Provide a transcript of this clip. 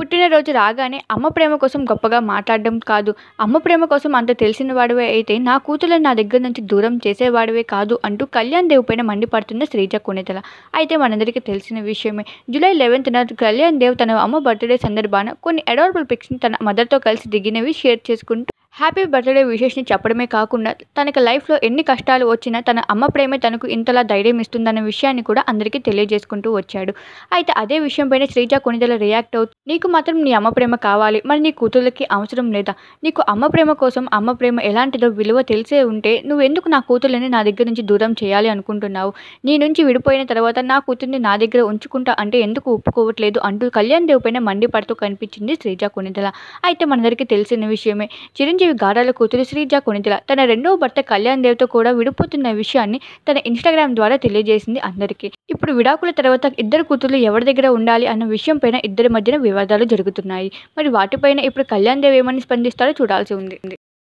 పుట్టినరోజు రాగానే అమ్మ ప్రేమ కోసం గొప్పగా మాట్లాడడం కాదు అమ్మ ప్రేమ కోసం అంత తెలిసిన వాడివే అయితే నా కూతుళ్ళని నా దగ్గర నుంచి దూరం చేసేవాడివే కాదు అంటూ కళ్యాణ్ దేవ్ పైన మండిపడుతున్న శ్రీజ కొనితల అయితే మనందరికీ తెలిసిన విషయమే జూలై లెవెన్త్న కళ్యాణ్ దేవ్ తన అమ్మ బర్త్డే సందర్భాన కొన్ని అడారబుల్ పిక్స్ని తన మదర్తో కలిసి దిగినవి షేర్ చేసుకుంటూ హ్యాపీ బర్త్డే విషెస్ని చెప్పడమే కాకుండా తనకి లైఫ్లో ఎన్ని కష్టాలు వచ్చినా తన అమ్మ ప్రేమే తనకు ఇంతలా ధైర్యం ఇస్తుందన్న విషయాన్ని కూడా అందరికీ తెలియజేసుకుంటూ వచ్చాడు అయితే అదే విషయంపైన శ్రీజ కొనిదల రియాక్ట్ అవుతూ నీకు మాత్రం నీ అమ్మ ప్రేమ కావాలి మరి నీ కూతుర్లకి అవసరం లేదా నీకు అమ్మ ప్రేమ కోసం అమ్మ ప్రేమ ఎలాంటిదో విలువ తెలిసే ఉంటే నువ్వెందుకు నా కూతుర్లని నా దగ్గర నుంచి దూరం చేయాలి అనుకుంటున్నావు నీ నుంచి విడిపోయిన తర్వాత నా కూతుర్ని నా దగ్గర ఉంచుకుంటా అంటే ఎందుకు ఒప్పుకోవట్లేదు అంటూ కళ్యాణ్ దేవ్ పైన మండిపడుతూ కనిపించింది శ్రీజ కొనిదల అయితే మనందరికీ తెలిసిన విషయమే చిరంజీవి గారాల కూతురు శ్రీజ కొనిదల తన రెండవ భర్త కళ్యాణ్ దేవ్తో కూడా విడిపోతున్న విషయాన్ని తన ఇన్స్టాగ్రామ్ ద్వారా తెలియజేసింది అందరికీ ఇప్పుడు విడాకుల తర్వాత ఇద్దరు కూతుర్లు ఎవరి దగ్గర ఉండాలి అన్న విషయం పైన ఇద్దరి మధ్యన వివాదాలు జరుగుతున్నాయి మరి వాటిపైన ఇప్పుడు కళ్యాణ్ దేవ్ ఏమని స్పందిస్తారో చూడాల్సి ఉంది